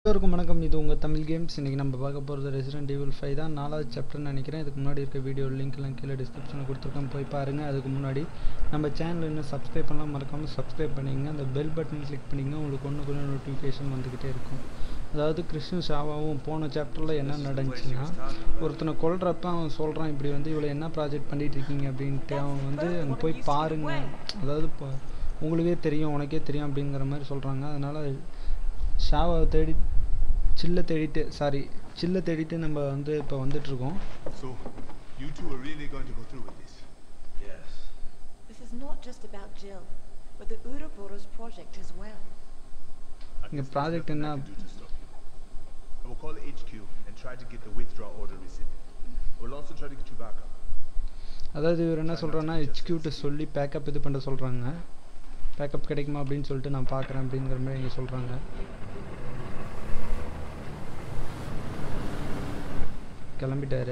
எல்லோருக்கும் வணக்கம் இது உங்கள் தமிழ் கேம்ஸ் இன்றைக்கி நம்ம பார்க்க போகிறது ரெசிடென்ட் ஈவில் ஃபைவ் தான் நாலாவது சாப்டர்னு நினைக்கிறேன் இதுக்கு முன்னாடி இருக்க வீடியோ லிங்க்லாம் கீழே டிஸ்கிரிப்ஷனில் கொடுத்துருக்கேன் போய் பாருங்கள் அதுக்கு முன்னாடி நம்ம சேனல் இன்னும் சப்ஸ்கிரைப் பண்ணலாம் மறக்காமல் சப்ஸ்கிரைப் பண்ணிங்க அந்த பெல் பட்டன் கிளிக் பண்ணிங்க உங்களுக்கு ஒன்று கொஞ்சம் நோட்டிஃபிகேஷன் வந்துக்கிட்டே இருக்கும் அதாவது கிருஷ்ணன் ஷாவாவும் போன சாப்டரில் என்ன நடந்துச்சுன்னா ஒருத்தனை கொல்றப்ப அவன் சொல்கிறான் இப்படி வந்து இவ்வளோ என்ன ப்ராஜெக்ட் பண்ணிகிட்டு இருக்கீங்க அப்படின்ட்டு அவன் வந்து அங்கே போய் பாருங்க அதாவது இப்போ உங்களுக்கே தெரியும் உனக்கே தெரியும் அப்படிங்கிற மாதிரி சொல்கிறாங்க அதனால் ஷாவை தேடி சில்லை தேடிட்டு சாரி சில்லை தேடிட்டு நம்ம வந்து இப்போ வந்துட்டுருக்கோம் So, you two are really going to go through with this? Yes. This is not just about Jill, but the Ouroboros project as well. And Yeah, there's project nothing and I now- can do to stop you. I will call HQ and try to get the withdrawal order rescinded. I will also try to get you back up. அதாவது இவர் என்ன சொல்கிறான்னா எக்ஸ்கியூட்டு சொல்லி backup இது பண்ண சொல்கிறாங்க backup கிடைக்குமா அப்படின்னு சொல்லிட்டு நான் பார்க்குறேன் அப்படிங்கிற மாதிரி இங்கே சொல்கிறாங்க கிளம்பிட்டாரு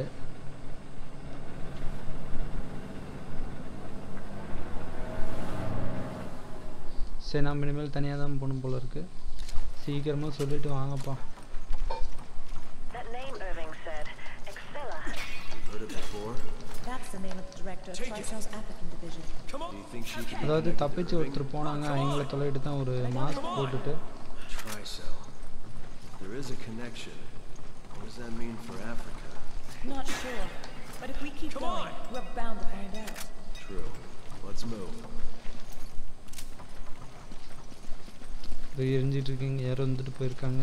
சரி நம்ம இனிமேல் தனியாக தான் போகணும் போல இருக்கு சீக்கிரமாக சொல்லிட்டு வாங்கப்பா That name Irving said, Excella. Heard it before? That's the name of the director of Tricel's African division. Do you think she could be அதாவது connected தப்பிச்சு to ஒருத்தர் போனாங்க அவங்கள தொலைவிட்டு தான் ஒரு மாஸ்க் போட்டுட்டு Tricell. There is a connection. What does that mean for Africa? Not sure, but if we keep going, we're bound to find out. True. Let's move. இது எரிஞ்சிட்டு இருக்கீங்க யாரும் வந்துட்டு போயிருக்காங்க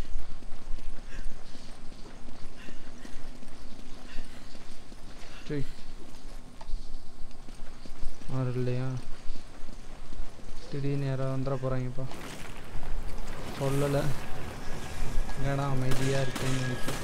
சரி யாரும் இல்லையா திடீர்னு யாரோ வந்துட போகிறாங்கப்பா சொல்லலை ஏடா அமைதியாக இருக்குன்னு நினைக்கிறேன்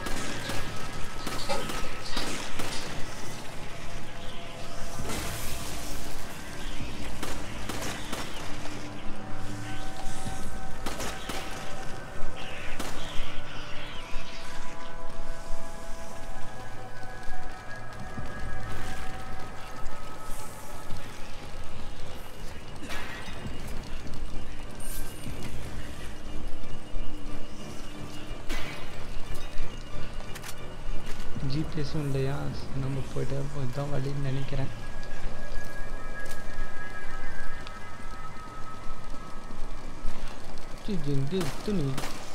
ஜிபிஎஸும் இல்லையா சரி, நம்ம போயிட்டே இருப்போம் இதுதான் வழின்னு நினைக்கிறேன் சரி, எங்கே எத்தனை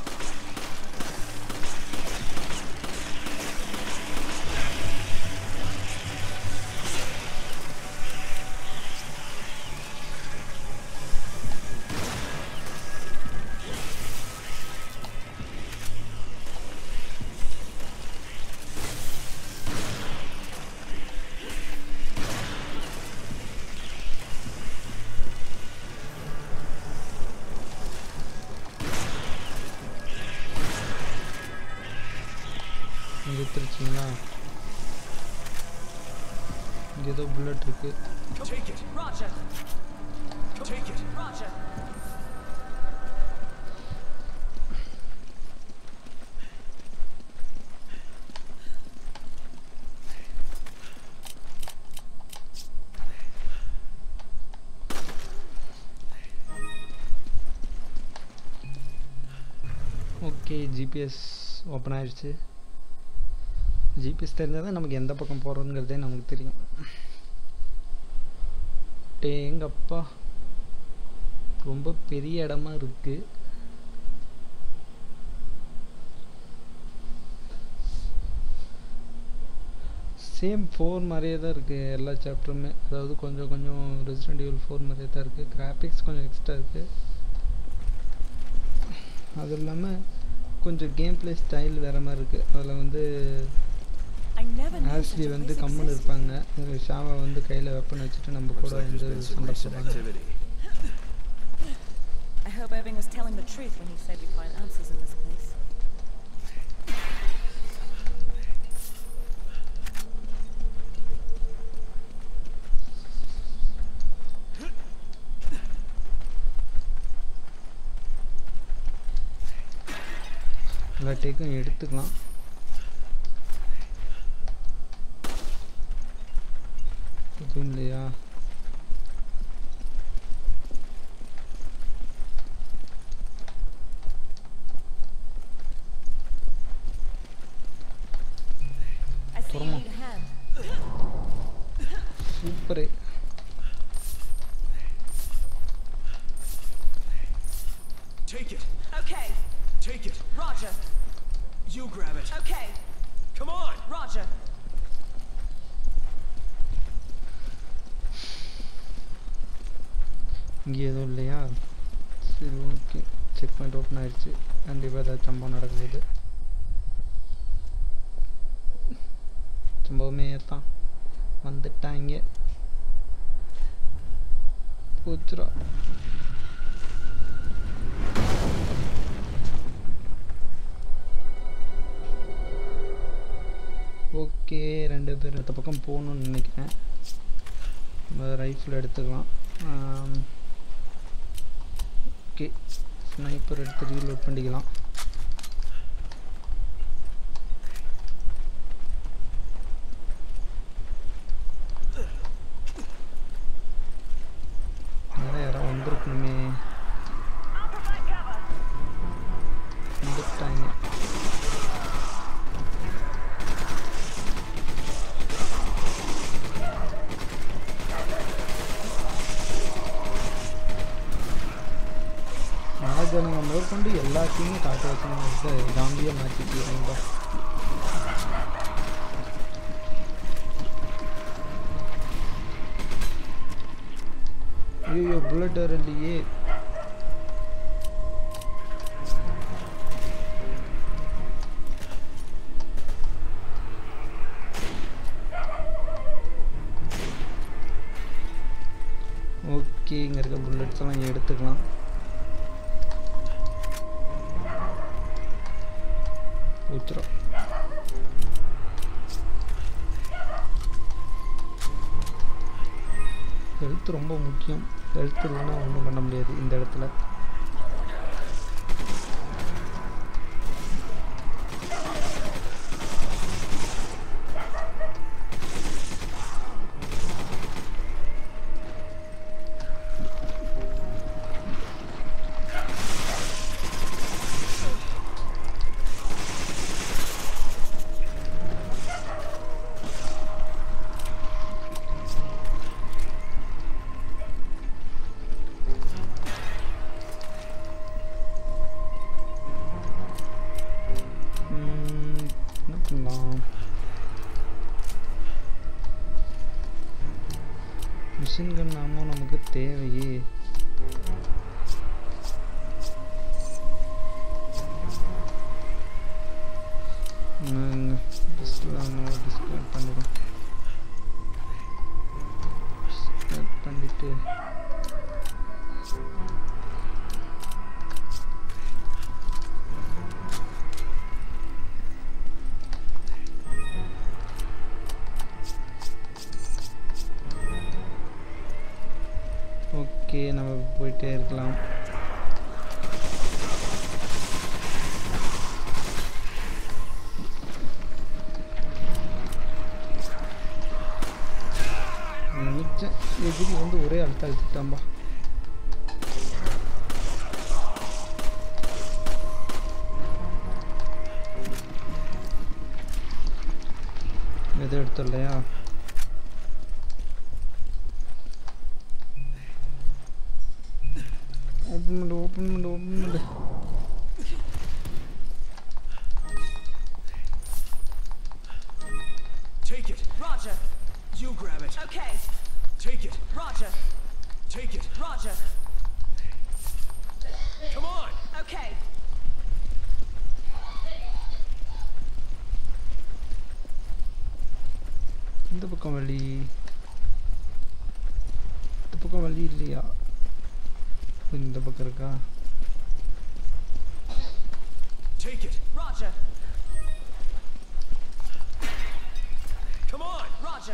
இங்கே எடுத்துருச்சிங்களா இங்கே ஏதோ புல்லட் இருக்கு Take it. Roger, Take it. Roger. Okay GPS open ஆயிடுச்சு ஜிபிஎஸ் தெரிஞ்சால் தான் நமக்கு எந்த பக்கம் போகிறோங்கிறதே நமக்கு தெரியும் டேங்கப்பா ரொம்ப பெரிய இடமா இருக்கு சேம் ஃபோர் மாதிரியே தான் இருக்குது எல்லா சாப்டருமே அதாவது கொஞ்சம் கொஞ்சம் ரெசிடென்ட் ஈவில் ஃபோர் மாதிரியே தான் இருக்குது கிராஃபிக்ஸ் கொஞ்சம் எக்ஸ்ட்ரா இருக்குது அது இல்லாமல் கொஞ்சம் கேம் ப்ளே ஸ்டைல் வேறு மாதிரி இருக்குது அதில் வந்து I never knew ஆஸ்லி such a வந்து place கம்முன்னு existed. இருப்பாங்க ஷாவை வந்து கையில் வெப்பன் வச்சுட்டு நம்ம Looks கூட like there's வந்து been some சண்டை recent போடுறாங்க activity. I hope Irving was telling the truth when he said we find answers in this place. எல்லா டேக்கும் எடுத்துக்கலாம் எதுவும் இல்லையா You grab it. Okay. Come on! Roger. இங்கே எதுவும் இல்லையா சரி ஓகே செக் பாயிண்ட் ஓப்பன் ஆயிடுச்சு கண்டிப்பாக ஏதாவது சம்பவம் நடக்க போகுது சம்பவமே தான் வந்துட்டாங்க போச்சுரா ஓகே ரெண்டு பேர் அடுத்த பக்கம் போகணும்னு நினைக்கிறேன் ரைஃபிள் எடுத்துக்கலாம் ஓகே ஸ்னைப்பர் எடுத்து ரீலோட் பண்ணிக்கலாம் மேலே யாரோ வந்திருக்கணுமே I'll provide cover. வந்துட்டாங்க மகாஜனங்க முதற்கொண்டு எல்லாத்தையுமே காட்டு வச்சுங்க ஜாம்பியை மாற்றிக்கிறீங்க ஐயோ புல்லட் வர இல்லையே ஓகே இங்கே இருக்க புல்லட்ஸ் எல்லாம் எடுத்துக்கலாம் ஊத்துறோம் ஹெல்த் ரொம்ப முக்கியம் ஹெல்த் இல்லைன்னா ஒன்றும் பண்ண முடியாது இந்த இடத்துல ம், என்ன பண்ணலாம் மிஷின் கன் ஆமோ நமக்கு தேவையே டிஸ்கவுண்ட் பண்ணிடும் டிஸ்கவுண்ட் பண்ணிட்டு ஓகே நம்ம போயிட்டே இருக்கலாம் நினைச்சேன் எதிரி வந்து ஒரே அழுத்த அழுத்திட்டாம்பா எதுவும் எடுத்தோம் இல்லையா ஓப்பன் பண்ணு ஓப்பன் பண்ணு ஓப்பன் பண்ணு Take it. Roger. You grab it. Okay. Take it. Roger. Take it. Roger. Come on! Okay. இந்த பக்கம் வழி இந்த பக்கம் வழி இல்லையா ஓ, இந்த பக்கம் இருக்கா Take it. Roger. Come on! Roger.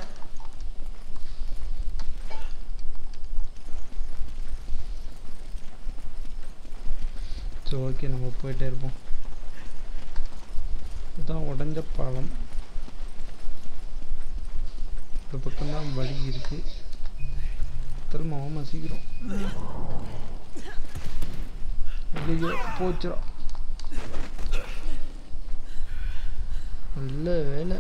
சரி ஓகே நம்ம போயிட்டே இருப்போம் இதுதான் உடஞ்ச பாலம் இந்த பக்கம் தான் வழி இருக்கு திரும்ப ஆமா சீக்கிரம் ஐயோ போச்சுடா நல்ல வேலை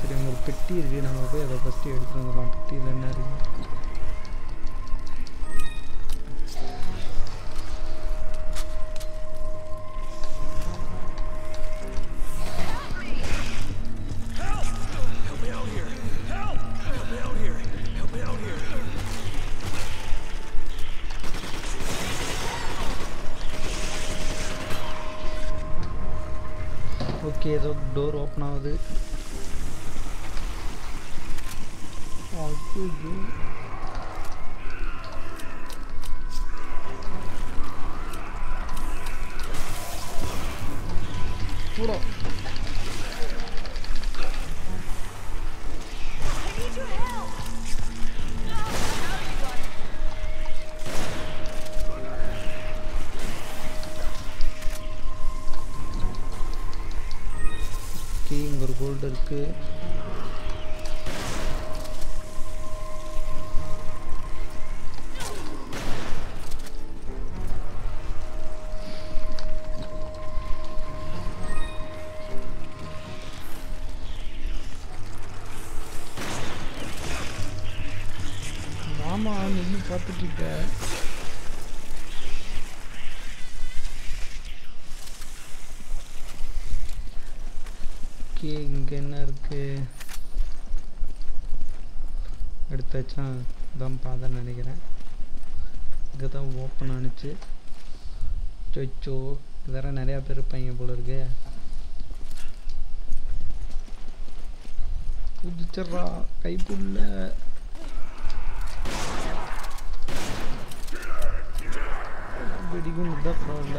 சரி அங்கே ஒரு பெட்டி இருக்குது நம்ம போய் அதை ஃபஸ்ட்டு எடுத்துகிட்டு வந்துடலாம் பெட்டியில் என்ன இருக்குது Help me out here! Help! Help me out here! Help me out here! Okay ஏதோ டோர் ஓப்பன் ஆகுது ஐயோ. போடா. I need your help! Oh, now you got it. Okay இங்கே ஒரு கோல்டு இருக்கு மாமா நின்று பார்த்துட்டு இருக்க ஓகே இங்கே என்ன இருக்கு எடுத்தாச்சா தான் பார்த்தேன்னு நினைக்கிறேன் இங்கே தான் ஓப்பன் ஆனுச்சு சொச்சோ வேற நிறையா பேர் இருப்பாங்க போல இருக்கு குதிச்சிட்றா கைப்புள்ள வெடிகுண்டு தான் பரவாயில்ல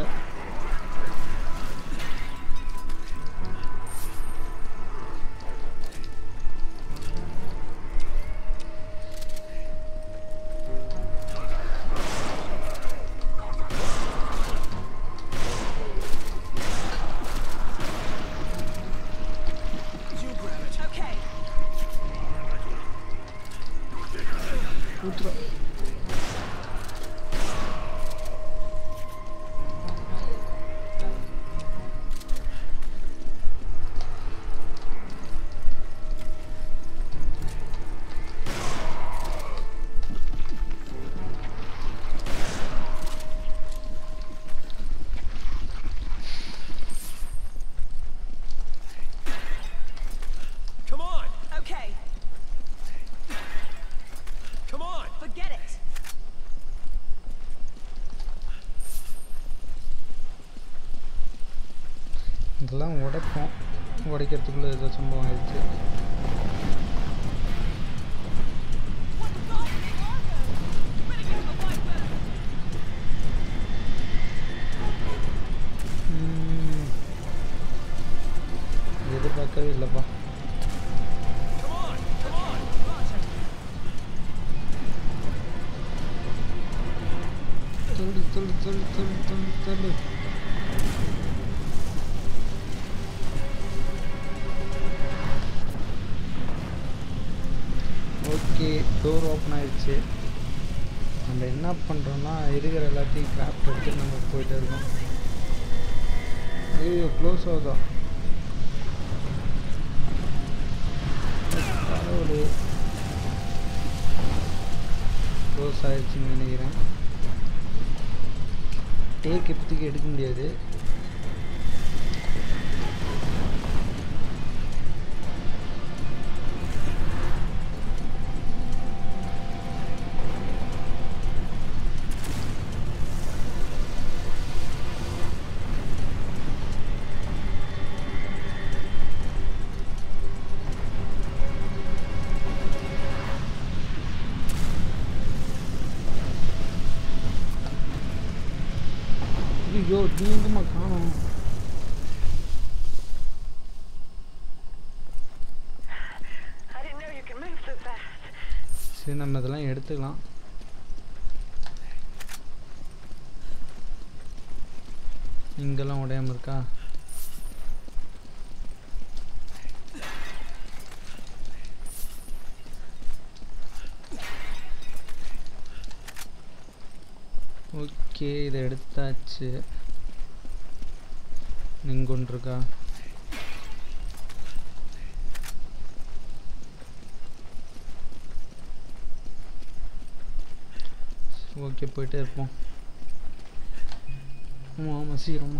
You grab it. Okay. ஊத்துறா Come on! Okay. Come on! Forget it. இதெல்லாம் உடைப்போம் உடைக்கிறதுக்குள்ள ஏதோ சம்பவம் ஆயிடுச்சு What the fuck? Arthur! Better get to the white bird. ம். எதிர்பார்க்கவே இல்லைப்பா Come on! Come on! Roger. தள்ளு தள்ளு தள்ளு தள்ளு தள்ளு தள்ளு ஓகே டோர் ஓப்பன் ஆயிடுச்சு நம்ம என்ன பண்ணுறோம்னா இருக்கிற எல்லாத்தையும் கிராஃப்ட் எடுத்து நம்ம போயிட்டே இருக்கோம் ஐயோ க்ளோஸ் ஆகுதா கடவுளே க்ளோஸ் ஆயிடுச்சுன்னு நினைக்கிறேன் டேக் இப்போதைக்கு எடுக்க முடியாது ஐயோ நீங்கம்மா காணும் I didn't know you could move so fast. சரி நம்ம இதெல்லாம் எடுத்துக்கலாம் இங்கெல்லாம் உடையாம இருக்கா ஓகே இதை எடுத்தாச்சு இங்க ஒன்று இருக்கா ஓகே போயிட்டே இருப்போம் ஆமாம் ஆமாம் சீக்கிரமா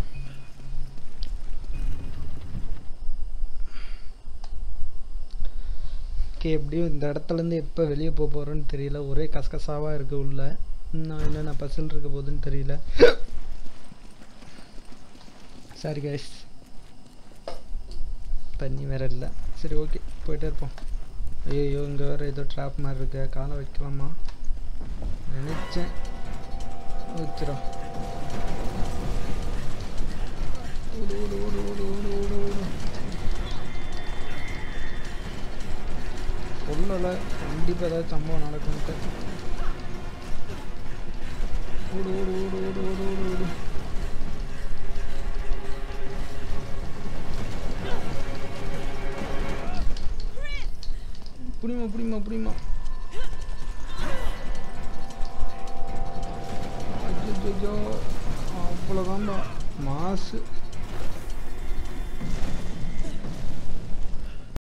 ஓகே எப்படியும் இந்த இடத்துலேருந்து எப்போ வெளியே போக போகிறோன்னு தெரியல ஒரே கசகசாவாக இருக்குது உள்ள இன்னும் என்னென்ன பசில் இருக்க போகுதுன்னு தெரியல சாரி கைஸ் தண்ணி வேற இல்லை சரி ஓகே போயிட்டே இருப்போம் ஐயோ இங்கே வேறு ஏதோ ட்ராப் மாதிரி இருக்கு காலை வைக்கலாமா நினச்சேன் வச்சிடும் ஓடு ஓடு ஓடு ஓடு ஓடு ஓடு ஓடு சொல்லலை கண்டிப்பாக ஏதாவது சம்பவம் நடக்கும்ட்டு ஓடு ஓடு ஓடு ஓடு ஓடு ஓடு ஓடு புடிமா புடிமா புடிமா அச்சோ அவ்வளோதான்பா மாசு